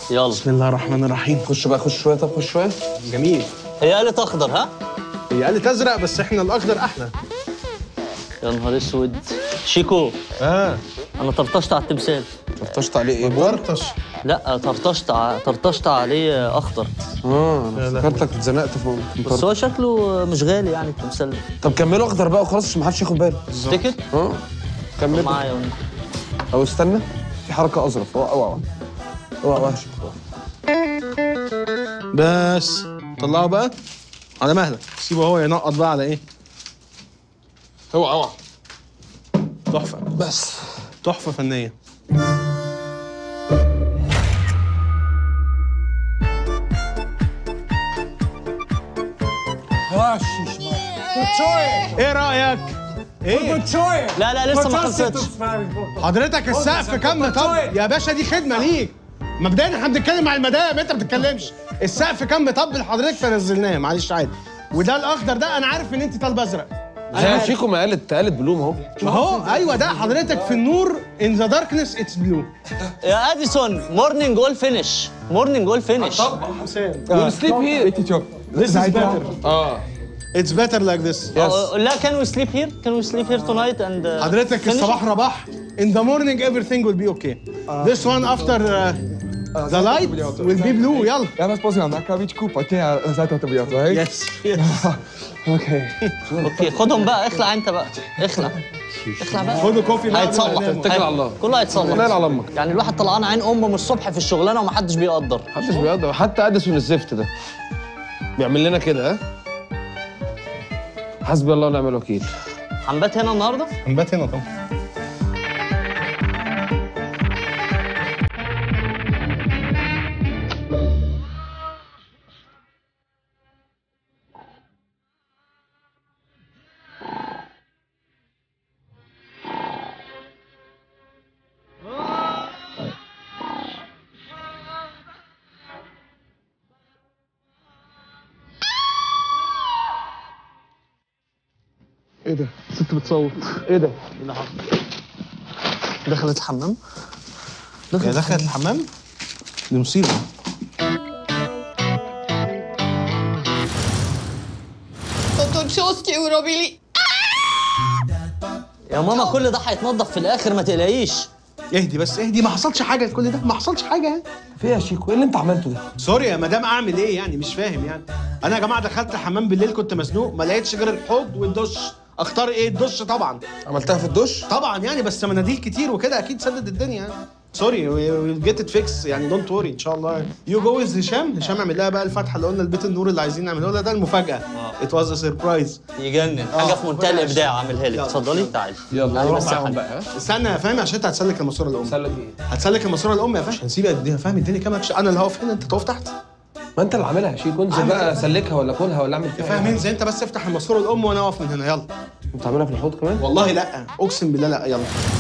يلا بسم الله الرحمن الرحيم خش بقى خش شويه طب خش شويه جميل هي قالت اخضر ها هي قالت ازرق بس احنا الاخضر احلى يا نهار اسود شيكو اه انا طرطشت على التمثال طشت عليه ايه بر طرطش لا طرطشت ع- طرطشت عليه اخضر اه انا فكرتك اتزنقت في بس هو شكله مش غالي يعني التمثال ده طب كملوا اخضر بقى وخلاص عشان ما حدش ياخد باله تفتكر اه كملوا معايا وانت. او استنى في حركه اظرف اوعى اوعى اوعى اوعى بس طلعه بقى على مهلك سيبه هو ينقط بقى على ايه اوعى اوعى تحفه بس تحفه فنيه ايه رايك ايه لا لا لسه ما خلصتش حضرتك السقف كام طب يا باشا دي خدمه ليك مبدئيا احنا بنتكلم على المدام انت ما بتتكلمش السقف كام طب لحضرتك فنزلناه معلش عادي وده الاخضر ده انا عارف ان انت طالبه ازرق زي شيكو ما قالت قالت بلوم اهو ما هو ايوه ده حضرتك في النور ان ذا داركنس اتس بلو يا اديسون مورنينج اول فينش مورنينج اول فينش ويل سليب هير This is better. اه It's better like this. لا كان وي سليب هير كان وي سليب هير تونايت اند حضرتك الصباح رباح. In the morning everything will be okay. This one after uh, the light will be blue. يلا. Ja vas pozivam na kavičku, pa ti ja zato to bio to, hej? Yes. yes. Okej. اوكي خدهم بقى اخلع انت بقى اخلع اخلع بقى خدوا كوفي بقى هيتصلح قبل ما ننام. اتكل على الله. كله هيتصلح لا على امك يعني الواحد طلعان عين امه من الصبح في الشغلانه ومحدش بيقدر محدش بيقدر حتى اديسون الزفت ده بيعمل لنا كده ها حسبي الله ونعم الوكيل هنبات هنا النهارده هنبات هنا طبعا. ايه ده ست بتصوت ايه ده دخلت الحمام هي دخلت الحمام؟ دي مصيبة. Toto čo ste urobili? يا ماما كل ده هيتنضف في الاخر ما تقلقيش اهدي بس اهدي ما حصلش حاجة كل ده ما حصلش حاجة يعني. في ايه يا شيكو ايه اللي انت عملته ده سوري يا مدام اعمل ايه يعني مش فاهم يعني. انا يا جماعة دخلت الحمام بالليل كنت مزنوق ما لقيتش غير الحوض والدش. اختار ايه الدش طبعا. عملتها في الدش طبعا يعني بس مناديل كتير وكده اكيد سدد الدنيا يعني سوري ويل جيت ات فيكس يعني دونت وري ان شاء الله يو جو ويز هشام هشام اعمل لها بقى الفتحه اللي قلنا البيت النور اللي عايزين نعمله لها ده المفاجاه ات واز ا سربرايز يجنن حاجه في منتهى الابداع اعملها لك يلا. اتفضلي تعالي يلا تعالي نروح بس معاهم حاجة. بقى ها استنى يا فاهم عشان انت هتسلك الماسوره الام سلك ايه هتسلك الماسوره الام يا فاهم هنسيب الدنيا فاهم الدنيا كام أكش- انا اللي هقف هنا انت تقف تحت ما انت اللي عاملها يا شيكو انزل عامل بقى إيه؟ سلكها ولا كلها ولا اعمل فيها فاهم ايه انزل انت بس افتح الماسوره الام وانا اقف من هنا يلا انت عاملها في الحوض كمان والله لا اقسم بالله لا يلا